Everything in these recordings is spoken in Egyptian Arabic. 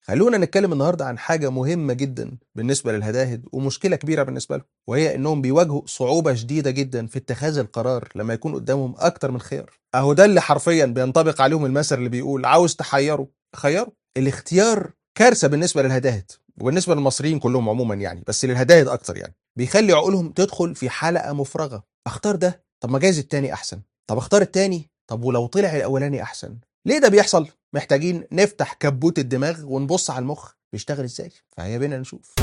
خلونا نتكلم النهارده عن حاجة مهمة جدا بالنسبة للهداهد ومشكلة كبيرة بالنسبة لهم وهي انهم بيواجهوا صعوبة شديدة جدا في اتخاذ القرار لما يكون قدامهم اكتر من خيار اهو ده اللي حرفيا بينطبق عليهم المثل اللي بيقول عاوز تحيره خيره الاختيار كارثة بالنسبة للهداهد وبالنسبة للمصريين كلهم عموما يعني بس للهداهد اكتر يعني بيخلي عقولهم تدخل في حلقة مفرغة اختار ده طب ما جايز التاني احسن طب اختار التاني طب ولو طلع الاولاني احسن ليه ده بيحصل محتاجين نفتح كبوت الدماغ ونبص على المخ بيشتغل ازاي فهيا بينا نشوف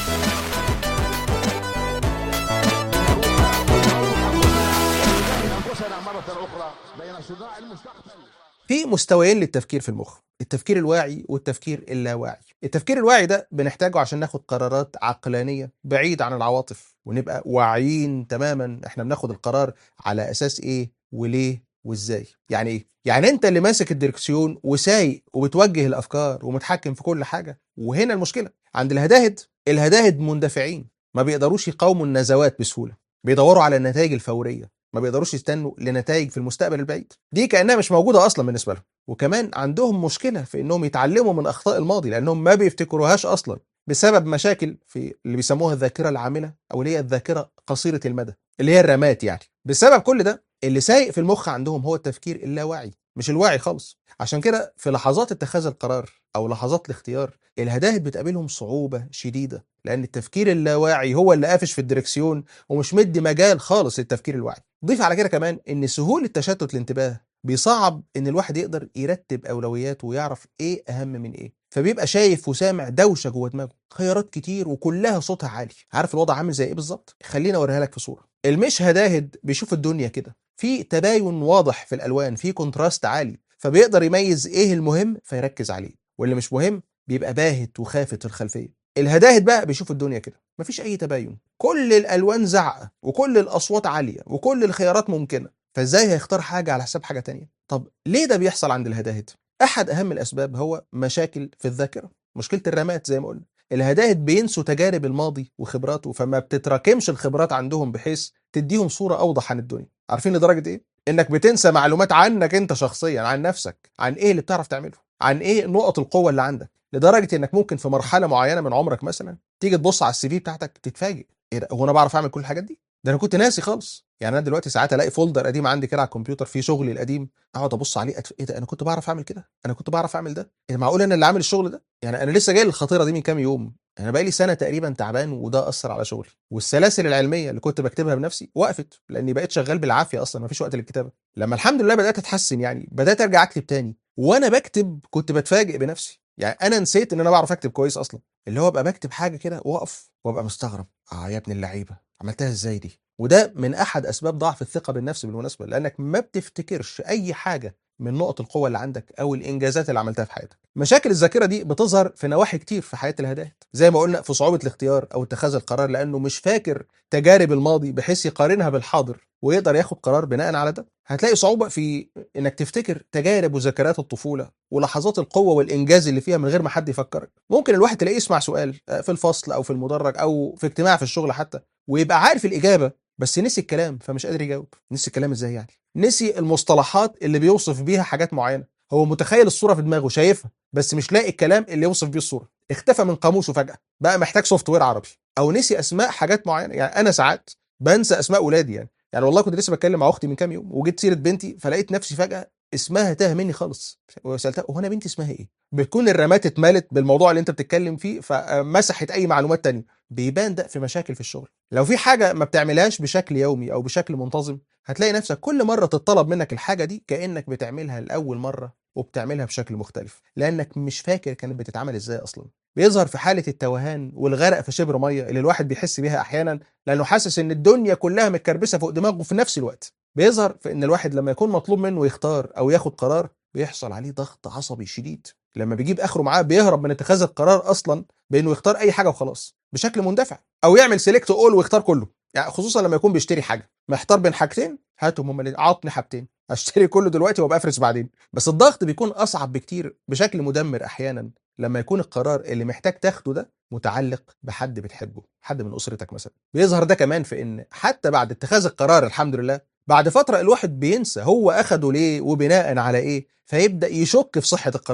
أنفسنا مرة أخرى بين صداع المستقبل في مستويين للتفكير في المخ التفكير الواعي والتفكير اللاواعي التفكير الواعي ده بنحتاجه عشان ناخد قرارات عقلانية بعيد عن العواطف ونبقى واعيين تماما احنا بناخد القرار على اساس ايه وليه وازاي يعني ايه يعني انت اللي ماسك الدركسيون وسايق وبتوجه الافكار ومتحكم في كل حاجة وهنا المشكلة عند الهداهد الهداهد مندفعين ما بيقدروش يقاوموا النزوات بسهولة بيدوروا على النتائج الفورية ما بيقدروش يستنوا لنتائج في المستقبل البعيد دي كانها مش موجوده اصلا بالنسبه لهم وكمان عندهم مشكله في انهم يتعلموا من اخطاء الماضي لانهم ما بيفتكروهاش اصلا بسبب مشاكل في اللي بيسموها الذاكره العامله او اللي هي الذاكره قصيره المدى اللي هي الرامات يعني بسبب كل ده اللي سايق في المخ عندهم هو التفكير اللاواعي مش الواعي خالص عشان كده في لحظات اتخاذ القرار او لحظات الاختيار الهداهد بتقابلهم صعوبه شديده لان التفكير اللاواعي هو اللي قافش في الدركسيون ومش مدي مجال خالص للتفكير الواعي ضيف على كده كمان ان سهوله تشتت الانتباه بيصعب ان الواحد يقدر يرتب اولوياته ويعرف ايه اهم من ايه فبيبقى شايف وسامع دوشه جوه دماغه خيارات كتير وكلها صوتها عالي عارف الوضع عامل زي ايه بالظبط خليني اوريها لك في صوره المش هداهد بيشوف الدنيا كده في تباين واضح في الالوان في كونتراست عالي فبيقدر يميز ايه المهم فيركز عليه واللي مش مهم بيبقى باهت وخافت في الخلفيه الهداهد بقى بيشوف الدنيا كده مفيش اي تباين كل الالوان زعقه وكل الاصوات عاليه وكل الخيارات ممكنه فازاي هيختار حاجه على حساب حاجه تانية طب ليه ده بيحصل عند الهداهد احد اهم الاسباب هو مشاكل في الذاكره مشكله الرامات زي ما قلنا الهداهد بينسوا تجارب الماضي وخبراته فما بتتراكمش الخبرات عندهم بحيث تديهم صوره اوضح عن الدنيا عارفين لدرجه ايه انك بتنسى معلومات عنك انت شخصيا عن نفسك عن ايه اللي بتعرف تعمله عن ايه نقط القوه اللي عندك لدرجه انك ممكن في مرحله معينه من عمرك مثلا تيجي تبص على السي في بتاعتك تتفاجئ ايه ده هو انا بعرف اعمل كل الحاجات دي ده انا كنت ناسي خالص يعني انا دلوقتي ساعات الاقي فولدر قديم عندي كده على الكمبيوتر فيه شغلي القديم اقعد ابص عليه أتف... ايه ده انا كنت بعرف اعمل كده انا كنت بعرف اعمل ده إيه معقول انا اللي عامل الشغل ده يعني انا لسه جاي للخطيره دي من كام يوم انا بقالي سنه تقريبا تعبان وده اثر على شغلي والسلاسل العلميه اللي كنت بكتبها بنفسي وقفت لاني بقيت شغال بالعافيه اصلا مفيش وقت للكتابه لما الحمد لله بدات اتحسن يعني بدات ارجع اكتب تاني وانا بكتب كنت بتفاجئ بنفسي يعني انا نسيت ان انا بعرف اكتب كويس اصلا اللي هو ابقى بكتب حاجه كده واقف وابقى مستغرب اه يا ابن اللعيبه عملتها ازاي دي وده من احد اسباب ضعف الثقه بالنفس بالمناسبه لانك ما بتفتكرش اي حاجه من نقط القوة اللي عندك أو الإنجازات اللي عملتها في حياتك. مشاكل الذاكرة دي بتظهر في نواحي كتير في حياة الهداهد، زي ما قلنا في صعوبة الاختيار أو اتخاذ القرار لأنه مش فاكر تجارب الماضي بحيث يقارنها بالحاضر ويقدر ياخد قرار بناء على ده. هتلاقي صعوبة في إنك تفتكر تجارب وذكريات الطفولة ولحظات القوة والإنجاز اللي فيها من غير ما حد يفكرك. ممكن الواحد تلاقيه يسمع سؤال في الفصل أو في المدرج أو في اجتماع في الشغل حتى ويبقى عارف الإجابة بس نسي الكلام فمش قادر يجاوب نسي الكلام ازاي يعني نسي المصطلحات اللي بيوصف بيها حاجات معينه هو متخيل الصوره في دماغه شايفها بس مش لاقي الكلام اللي يوصف بيه الصوره اختفى من قاموسه فجاه بقى محتاج سوفت وير عربي او نسي اسماء حاجات معينه يعني انا ساعات بنسى اسماء ولادي يعني يعني والله كنت لسه بتكلم مع اختي من كام يوم وجيت سيره بنتي فلقيت نفسي فجاه اسمها تاه مني خالص وسالتها هو انا بنتي اسمها ايه بتكون الرامات اتملت بالموضوع اللي انت بتتكلم فيه فمسحت اي معلومات تانية بيبان ده في مشاكل في الشغل لو في حاجه ما بتعملهاش بشكل يومي او بشكل منتظم هتلاقي نفسك كل مره تطلب منك الحاجه دي كانك بتعملها لاول مره وبتعملها بشكل مختلف لانك مش فاكر كانت بتتعمل ازاي اصلا بيظهر في حاله التوهان والغرق في شبر ميه اللي الواحد بيحس بيها احيانا لانه حاسس ان الدنيا كلها متكربسه فوق دماغه في نفس الوقت بيظهر في ان الواحد لما يكون مطلوب منه يختار او ياخد قرار بيحصل عليه ضغط عصبي شديد لما بيجيب اخره معاه بيهرب من اتخاذ القرار اصلا بانه يختار اي حاجه وخلاص بشكل مندفع او يعمل سيلكت اول ويختار كله يعني خصوصا لما يكون بيشتري حاجه محتار بين حاجتين هاتهم هما الاثنين عطني حاجتين اشتري كله دلوقتي وابقى افرس بعدين بس الضغط بيكون اصعب بكتير بشكل مدمر احيانا لما يكون القرار اللي محتاج تاخده ده متعلق بحد بتحبه حد من اسرتك مثلا بيظهر ده كمان في ان حتى بعد اتخاذ القرار الحمد لله بعد فتره الواحد بينسى هو اخده ليه وبناء على ايه فيبدا يشك في صحه القرار ده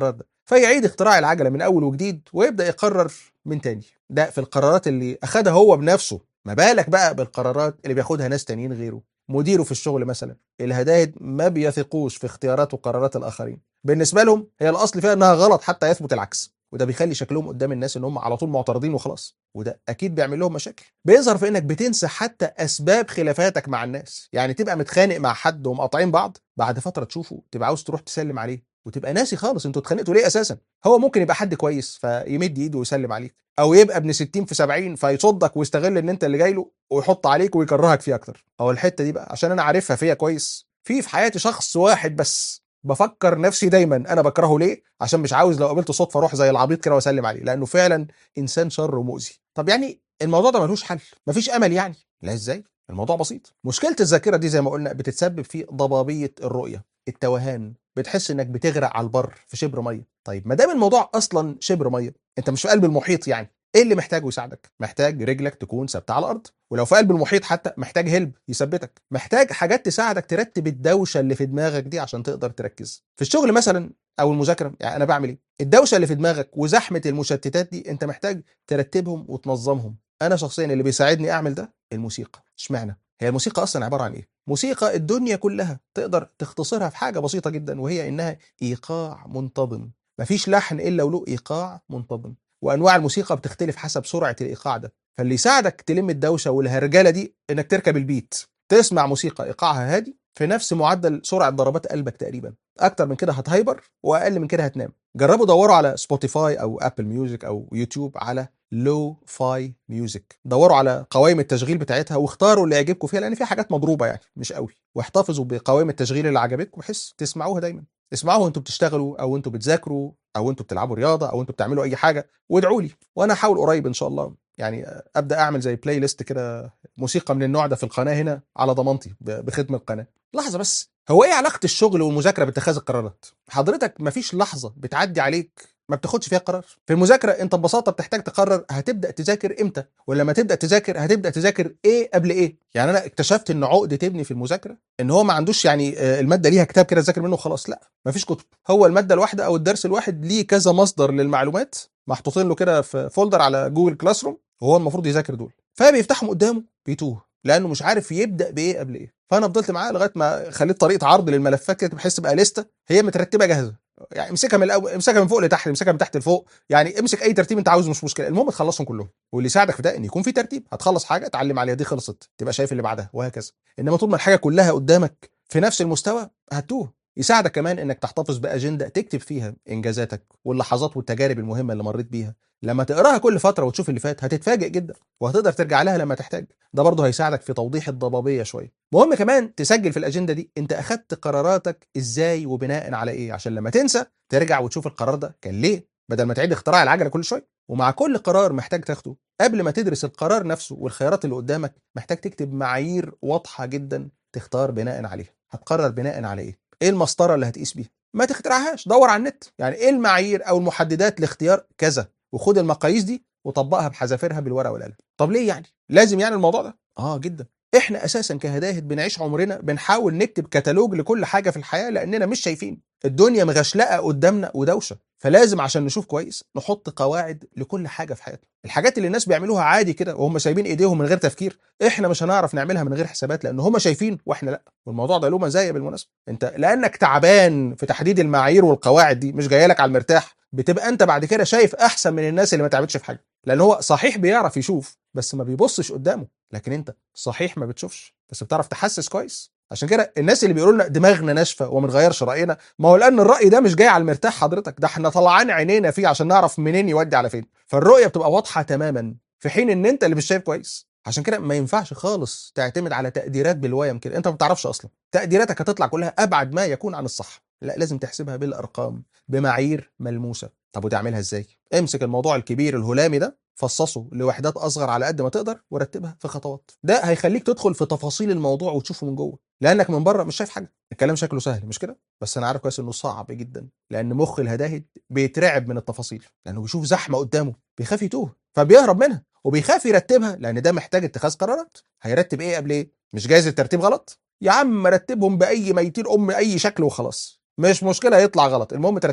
فيعيد اختراع العجله من اول وجديد ويبدا يقرر من تاني ده في القرارات اللي اخدها هو بنفسه ما بالك بقى بالقرارات اللي بياخدها ناس تانيين غيره مديره في الشغل مثلا الهداهد ما بيثقوش في اختيارات وقرارات الاخرين بالنسبه لهم هي الاصل فيها انها غلط حتى يثبت العكس وده بيخلي شكلهم قدام الناس ان هم على طول معترضين وخلاص وده اكيد بيعمل لهم مشاكل بيظهر في انك بتنسى حتى اسباب خلافاتك مع الناس يعني تبقى متخانق مع حد ومقاطعين بعض بعد فتره تشوفه تبقى عاوز تروح تسلم عليه وتبقى ناسي خالص انتوا اتخانقتوا ليه اساسا هو ممكن يبقى حد كويس فيمد ايده ويسلم عليك او يبقى ابن 60 في 70 فيصدك ويستغل ان انت اللي جاي له ويحط عليك ويكرهك فيه اكتر هو الحته دي بقى عشان انا عارفها فيا كويس في في حياتي شخص واحد بس بفكر نفسي دايما انا بكرهه ليه عشان مش عاوز لو قابلته صدفه اروح زي العبيط كده واسلم عليه لانه فعلا انسان شر ومؤذي طب يعني الموضوع ده ملوش حل مفيش امل يعني لا ازاي الموضوع بسيط مشكله الذاكره دي زي ما قلنا بتتسبب في ضبابيه الرؤيه التوهان بتحس انك بتغرق على البر في شبر ميه طيب ما دام الموضوع اصلا شبر ميه انت مش في قلب المحيط يعني ايه اللي محتاجه يساعدك محتاج رجلك تكون ثابته على الارض ولو في قلب المحيط حتى محتاج هلب يثبتك محتاج حاجات تساعدك ترتب الدوشه اللي في دماغك دي عشان تقدر تركز في الشغل مثلا او المذاكره يعني انا بعمل ايه الدوشه اللي في دماغك وزحمه المشتتات دي انت محتاج ترتبهم وتنظمهم انا شخصيا اللي بيساعدني اعمل ده الموسيقى اشمعنى هي الموسيقى اصلا عباره عن ايه موسيقى الدنيا كلها تقدر تختصرها في حاجه بسيطه جدا وهي انها ايقاع منتظم مفيش لحن الا وله ايقاع منتظم وانواع الموسيقى بتختلف حسب سرعه الايقاع ده فاللي يساعدك تلم الدوشه والهرجله دي انك تركب البيت تسمع موسيقى ايقاعها هادي في نفس معدل سرعه ضربات قلبك تقريبا اكتر من كده هتهايبر واقل من كده هتنام جربوا دوروا على سبوتيفاي او ابل ميوزك او يوتيوب على لو فاي ميوزك دوروا على قوائم التشغيل بتاعتها واختاروا اللي يعجبكم فيها لان في حاجات مضروبه يعني مش قوي واحتفظوا بقوائم التشغيل اللي عجبتكم بحيث تسمعوها دايما اسمعوها وانتوا بتشتغلوا او انتوا بتذاكروا او انتوا بتلعبوا رياضه او انتوا بتعملوا اي حاجه وادعوا لي وانا هحاول قريب ان شاء الله يعني ابدا اعمل زي بلاي ليست كده موسيقى من النوع ده في القناه هنا على ضمانتي بخدمه القناه لحظه بس هو ايه علاقه الشغل والمذاكره باتخاذ القرارات حضرتك مفيش لحظه بتعدي عليك ما بتاخدش فيها قرار في المذاكره انت ببساطه بتحتاج تقرر هتبدا تذاكر امتى ولما تبدا تذاكر هتبدا تذاكر ايه قبل ايه يعني انا اكتشفت ان عقده ابني في المذاكره ان هو ما عندوش يعني الماده ليها كتاب كده تذاكر منه وخلاص لا ما فيش كتب هو الماده الواحده او الدرس الواحد ليه كذا مصدر للمعلومات محطوطين له كده في فولدر على جوجل كلاس روم وهو المفروض يذاكر دول فبيفتحهم قدامه بيتوه لانه مش عارف يبدا بايه قبل ايه فانا فضلت معاه لغايه ما خليت طريقه عرض للملفات كده بحس تبقى لسته هي مترتبه جاهزه يعني امسكها من الاول امسكها من فوق لتحت امسكها من تحت لفوق يعني امسك اي ترتيب انت عاوزه مش مشكله المهم تخلصهم كلهم واللي يساعدك في ده ان يكون في ترتيب هتخلص حاجه تعلم عليها دي خلصت تبقى شايف اللي بعدها وهكذا انما طول ما الحاجه كلها قدامك في نفس المستوى هتوه يساعدك كمان انك تحتفظ باجنده تكتب فيها انجازاتك واللحظات والتجارب المهمه اللي مريت بيها لما تقراها كل فتره وتشوف اللي فات هتتفاجئ جدا وهتقدر ترجع لها لما تحتاج ده برضه هيساعدك في توضيح الضبابيه شويه مهم كمان تسجل في الاجنده دي انت اخدت قراراتك ازاي وبناء على ايه عشان لما تنسى ترجع وتشوف القرار ده كان ليه بدل ما تعيد اختراع العجله كل شويه ومع كل قرار محتاج تاخده قبل ما تدرس القرار نفسه والخيارات اللي قدامك محتاج تكتب معايير واضحه جدا تختار بناء عليها هتقرر بناء على ايه ايه المسطره اللي هتقيس بيها ما تخترعهاش دور على النت يعني ايه المعايير او المحددات لاختيار كذا وخد المقاييس دي وطبقها بحذافيرها بالورقه والقلم طب ليه يعني لازم يعني الموضوع ده اه جدا احنا اساسا كهداهد بنعيش عمرنا بنحاول نكتب كتالوج لكل حاجه في الحياه لاننا مش شايفين الدنيا مغشلقه قدامنا ودوشه فلازم عشان نشوف كويس نحط قواعد لكل حاجه في حياتنا الحاجات اللي الناس بيعملوها عادي كده وهم سايبين ايديهم من غير تفكير احنا مش هنعرف نعملها من غير حسابات لان هم شايفين واحنا لا والموضوع ده له مزايا بالمناسبه انت لانك تعبان في تحديد المعايير والقواعد دي مش جايه لك على المرتاح بتبقى انت بعد كده شايف احسن من الناس اللي ما تعبتش في حاجه لان هو صحيح بيعرف يشوف بس ما بيبصش قدامه لكن انت صحيح ما بتشوفش بس بتعرف تحسس كويس عشان كده الناس اللي بيقولوا لنا دماغنا ناشفه وما بنغيرش راينا ما هو لان الراي ده مش جاي على المرتاح حضرتك ده احنا طلعان عينينا فيه عشان نعرف منين يودي على فين فالرؤيه بتبقى واضحه تماما في حين ان انت اللي مش شايف كويس عشان كده ما ينفعش خالص تعتمد على تقديرات بالويم كده انت ما بتعرفش اصلا تقديراتك هتطلع كلها ابعد ما يكون عن الصح لا لازم تحسبها بالارقام بمعايير ملموسه طب وتعملها ازاي امسك الموضوع الكبير الهلامي ده فصصه لوحدات اصغر على قد ما تقدر ورتبها في خطوات ده هيخليك تدخل في تفاصيل الموضوع وتشوفه من جوه لانك من بره مش شايف حاجه الكلام شكله سهل مش كده بس انا عارف كويس انه صعب جدا لان مخ الهداهد بيترعب من التفاصيل لانه بيشوف زحمه قدامه بيخاف يتوه فبيهرب منها وبيخاف يرتبها لان ده محتاج اتخاذ قرارات هيرتب ايه قبل ايه مش جايز الترتيب غلط يا عم رتبهم باي ميتين ام اي شكل وخلاص مش مشكله يطلع غلط المهم ترتبهم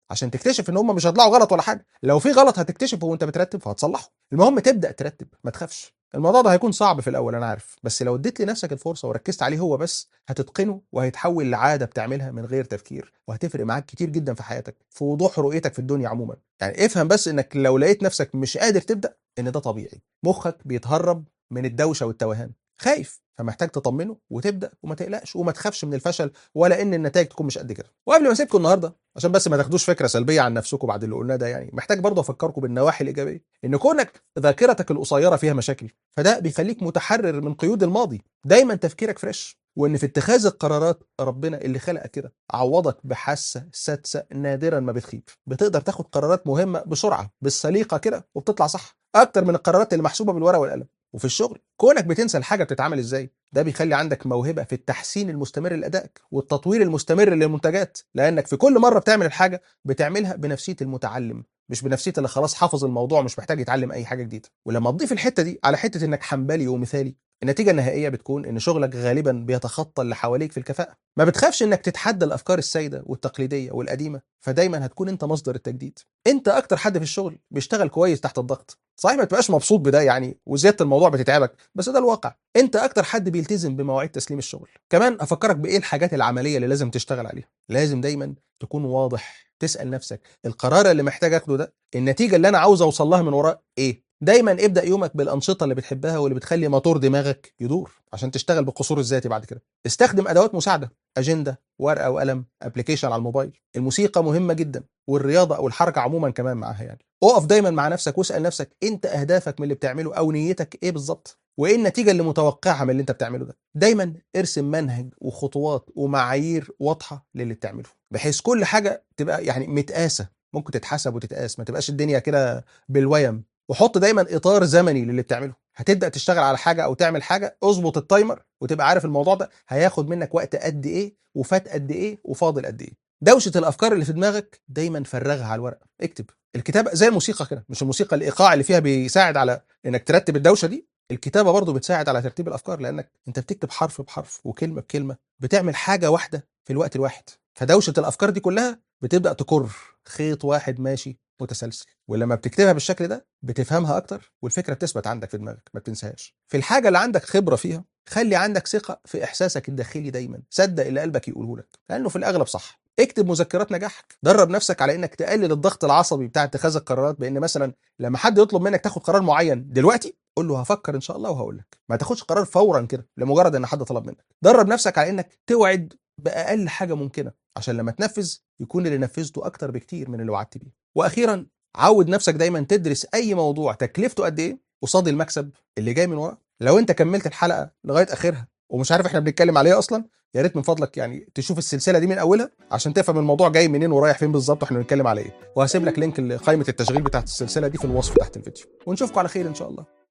عشان تكتشف ان هم مش هيطلعوا غلط ولا حاجه لو في غلط هتكتشفه وانت بترتب فهتصلحه المهم تبدا ترتب ما تخافش الموضوع ده هيكون صعب في الاول انا عارف بس لو اديت لنفسك الفرصه وركزت عليه هو بس هتتقنه وهيتحول لعاده بتعملها من غير تفكير وهتفرق معاك كتير جدا في حياتك في وضوح رؤيتك في الدنيا عموما يعني افهم بس انك لو لقيت نفسك مش قادر تبدا ان ده طبيعي مخك بيتهرب من الدوشه والتوهان خايف فمحتاج تطمنه وتبدا وما تقلقش وما تخافش من الفشل ولا ان النتائج تكون مش قد كده وقبل ما اسيبكم النهارده عشان بس ما تاخدوش فكره سلبيه عن نفسكم بعد اللي قلناه ده يعني محتاج برضه افكركم بالنواحي الايجابيه ان كونك ذاكرتك القصيره فيها مشاكل فده بيخليك متحرر من قيود الماضي دايما تفكيرك فريش وان في اتخاذ القرارات ربنا اللي خلقك كده عوضك بحاسه سادسه نادرا ما بتخيب بتقدر تاخد قرارات مهمه بسرعه بالسليقه كده وبتطلع صح اكتر من القرارات اللي محسوبه بالورقه والقلم وفي الشغل كونك بتنسى الحاجه بتتعمل ازاي ده بيخلي عندك موهبه في التحسين المستمر لادائك والتطوير المستمر للمنتجات لانك في كل مره بتعمل الحاجه بتعملها بنفسيه المتعلم مش بنفسيه اللي خلاص حافظ الموضوع مش محتاج يتعلم اي حاجه جديده ولما تضيف الحته دي على حته انك حنبلي ومثالي النتيجه النهائيه بتكون ان شغلك غالبا بيتخطى اللي حواليك في الكفاءه ما بتخافش انك تتحدى الافكار السائده والتقليديه والقديمه فدايما هتكون انت مصدر التجديد انت اكتر حد في الشغل بيشتغل كويس تحت الضغط صحيح ما تبقاش مبسوط بده يعني وزياده الموضوع بتتعبك بس ده الواقع انت اكتر حد بيلتزم بمواعيد تسليم الشغل كمان افكرك بايه الحاجات العمليه اللي لازم تشتغل عليها لازم دايما تكون واضح تسال نفسك القرار اللي محتاج اخده ده النتيجه اللي انا عاوز اوصل لها من وراه ايه دايما ابدا يومك بالانشطه اللي بتحبها واللي بتخلي موتور دماغك يدور عشان تشتغل بالقصور الذاتي بعد كده استخدم ادوات مساعده اجنده ورقه وقلم ابلكيشن على الموبايل الموسيقى مهمه جدا والرياضه او الحركه عموما كمان معاها يعني اقف دايما مع نفسك واسال نفسك انت اهدافك من اللي بتعمله او نيتك ايه بالظبط وايه النتيجه اللي متوقعها من اللي انت بتعمله ده دايما ارسم منهج وخطوات ومعايير واضحه للي بتعمله بحيث كل حاجه تبقى يعني متقاسه ممكن تتحسب وتتقاس ما تبقاش الدنيا كده بالويم وحط دايما اطار زمني للي بتعمله هتبدا تشتغل على حاجه او تعمل حاجه اظبط التايمر وتبقى عارف الموضوع ده هياخد منك وقت قد ايه وفات قد ايه وفاضل قد ايه دوشه الافكار اللي في دماغك دايما فرغها على الورق اكتب الكتابه زي الموسيقى كده مش الموسيقى الايقاع اللي فيها بيساعد على انك ترتب الدوشه دي الكتابه برضه بتساعد على ترتيب الافكار لانك انت بتكتب حرف بحرف وكلمه بكلمه بتعمل حاجه واحده في الوقت الواحد فدوشه الافكار دي كلها بتبدا تكر خيط واحد ماشي متسلسل ولما بتكتبها بالشكل ده بتفهمها اكتر والفكره بتثبت عندك في دماغك ما بتنساهاش في الحاجه اللي عندك خبره فيها خلي عندك ثقه في احساسك الداخلي دايما صدق اللي قلبك يقوله لك لانه في الاغلب صح اكتب مذكرات نجاحك درب نفسك على انك تقلل الضغط العصبي بتاع اتخاذ القرارات بان مثلا لما حد يطلب منك تاخد قرار معين دلوقتي قول له هفكر ان شاء الله وهقول لك ما تاخدش قرار فورا كده لمجرد ان حد طلب منك درب نفسك على انك توعد باقل حاجه ممكنه عشان لما تنفذ يكون اللي نفذته اكتر بكتير من اللي وعدت بيه واخيرا عود نفسك دايما تدرس اي موضوع تكلفته قد ايه قصاد المكسب اللي جاي من وراه لو انت كملت الحلقه لغايه اخرها ومش عارف احنا بنتكلم عليه اصلا يا ريت من فضلك يعني تشوف السلسله دي من اولها عشان تفهم الموضوع جاي منين ورايح فين بالظبط واحنا بنتكلم على ايه وهسيب لك لينك لقائمه التشغيل بتاعت السلسله دي في الوصف تحت الفيديو ونشوفكم على خير ان شاء الله